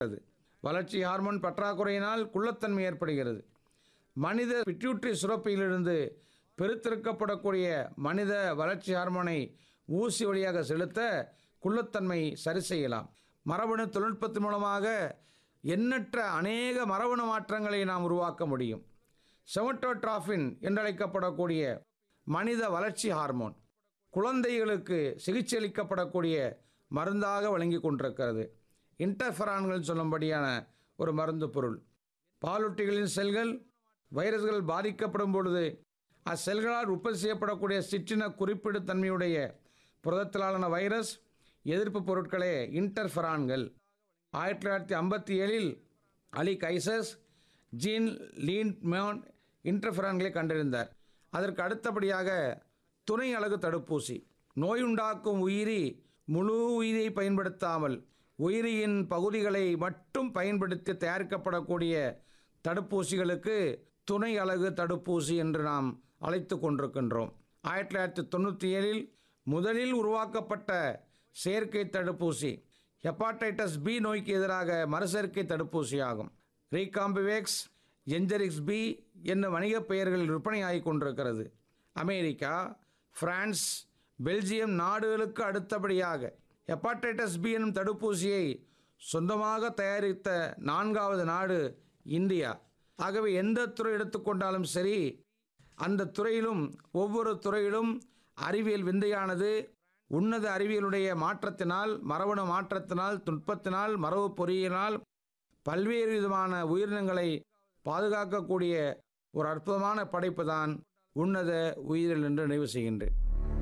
வளர்ச்சி ஹார்மோன் பற்றாக்குறையினால் குள்ளத்தன்மை ஏற்படுகிறது மனித பிட்யூட்ரி சுரப்பியிலிருந்து பெருத்தெடுக்கப்படக்கூடிய மனித வளர்ச்சி ஹார்மோனை ஊசி வழியாக செலுத்த குள்ளத்தன்மை சரி செய்யலாம் மரபணு தொழில்நுட்பத்தின் மூலமாக எண்ணற்ற அநேக மரபணு மாற்றங்களை நாம் உருவாக்க முடியும் செமட்டோட்ராஃபின் என்றழைக்கப்படக்கூடிய மனித வளர்ச்சி ஹார்மோன் குழந்தைகளுக்கு சிகிச்சை அளிக்கப்படக்கூடிய மருந்தாக வழங்கி கொண்டிருக்கிறது இன்டர்ஃபரான்கள் சொல்லும்படியான ஒரு மருந்து பொருள் பாலூட்டிகளின் செல்கள் வைரஸ்கள் பாதிக்கப்படும் பொழுது அச்செல்களால் உற்பத்தி செய்யப்படக்கூடிய சிற்றின குறிப்பிடு தன்மையுடைய புரதத்திலான வைரஸ் எதிர்ப்பு பொருட்களே இன்டர்ஃபரான்கள் ஆயிரத்தி தொள்ளாயிரத்தி ஐம்பத்தி ஏழில் Alick Isaacs Jean Lindenmann இன்டர்ஃபரான்களை கண்டறிந்தார் அதற்கு அடுத்தபடியாக துணை அலகு தடுப்பூசி நோயுண்டாக்கும் உயிரி முழு உயிரை பயன்படுத்தாமல் உயிரியின் பகுதிகளை மட்டும் பயன்படுத்தி தயாரிக்கப்படக்கூடிய தடுப்பூசிகளுக்கு துணை அலகு தடுப்பூசி என்று நாம் அழைத்து கொண்டிருக்கின்றோம் ஆயிரத்தி தொள்ளாயிரத்தி தொண்ணூற்றி ஏழில் முதலில் உருவாக்கப்பட்ட செயற்கை தடுப்பூசி ஹெப்பாடைட்டஸ் பி நோய்க்கு எதிராக மறுசேர்க்கை தடுப்பூசி ஆகும் ரீகாம்பிவேக்ஸ் என்ஜெரிக்ஸ் பி என்ன வணிகப் பெயர்களில் விற்பனையாகிக் கொண்டிருக்கிறது அமெரிக்கா பிரான்ஸ் பெல்ஜியம் நாடுகளுக்கு அடுத்தபடியாக ஹெப்பாடைட்டஸ் பி எனும் தடுப்பூசியை சொந்தமாக தயாரித்த நான்காவது நாடு இந்தியா ஆகவே எந்த துறை எடுத்துக்கொண்டாலும் சரி அந்த துறையிலும் ஒவ்வொரு துறையிலும் அறிவியல் விந்தையானது உன்னத அறிவியலுடைய மாற்றத்தினால் மரபணு மாற்றத்தினால் நுட்பத்தினால் மரபு பொறியினால் பல்வேறு விதமான உயிரினங்களை பாதுகாக்கக்கூடிய ஒரு அற்புதமான படைப்பு தான் உன்னத உயிரில் என்று நினைவு செய்கின்றேன்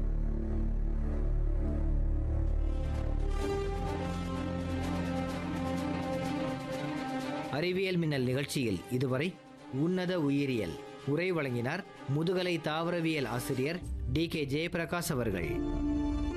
அறிவியல் மின்னல் நிகழ்ச்சியில் இதுவரை உன்னத உயிரியல் உரை வழங்கினார் முதுகலை தாவரவியல் ஆசிரியர் டி கே ஜெயபிரகாஷ் அவர்கள்